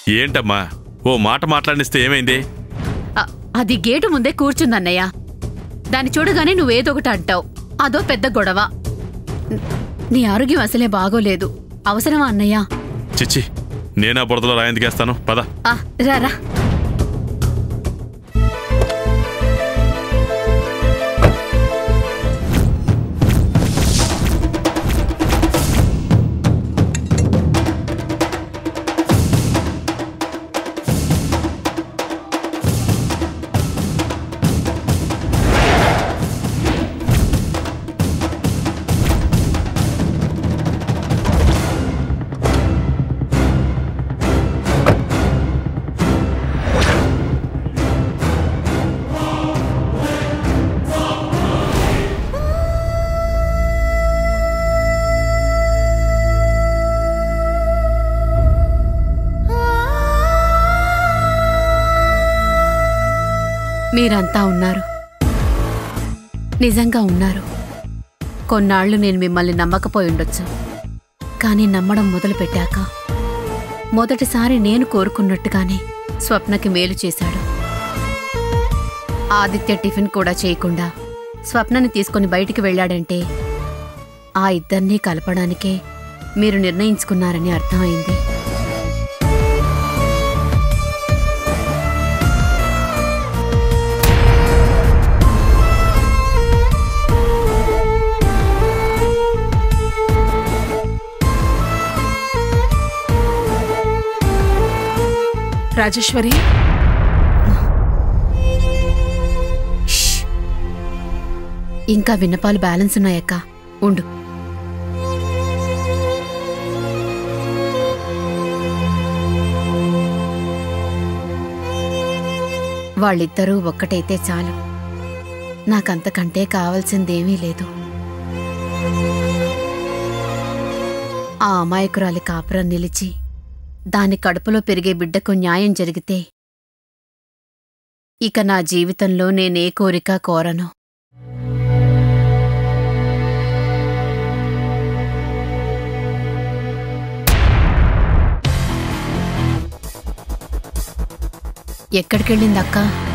ఏంటమ్మా ఓ మాట మాట్లాడిస్తే ఏమైంది అ- అది గేటు ముందే కూర్చుందన్నయ్య దాన్ని చూడగానే నువ్వేదో ఒకటి అంటావు అదో పెద్ద గొడవ న- నీ ఆరోగ్యం అసలే బాగోలేదు అవసరమా అన్నయ్య చిచ్చి నేనా బురదలో రాయందుకేస్తాను పద ఆ, రారా మీరంతా ఉన్నారు నిజంగా ఉన్నారు కొన్నాళ్ళు నేను మిమ్మల్ని నమ్మకపోయి ఉండొచ్చు కానీ నమ్మడం మొదలుపెట్టాక మొదటిసారి నేను కోరుకున్నట్టుగానే స్వప్నకి మేలు చేశాడు ఆదిత్య టిఫిన్ కూడా చేయకుండా స్వప్నని తీసుకొని బయటికి వెళ్ళాడంటే ఆ ఇద్దరినీ కలపడానికే మీరు నిర్ణయించుకున్నారని అర్థమైంది రాజేశ్వరి ఇంకా విన్నపాలు బ్యాలెన్స్ ఉన్నాయక్క ఉండు వాళ్ళిద్దరూ ఒక్కటైతే చాలు నాకంతకంటే కావాల్సిందేమీ లేదు ఆ అమాయకురాలి కాపురం నిలిచి దాని కడుపులో పెరిగే బిడ్డకు న్యాయం జరిగితే ఇక నా జీవితంలో నేనే కోరిక కోరను ఎక్కడికెళ్ళిందక్కా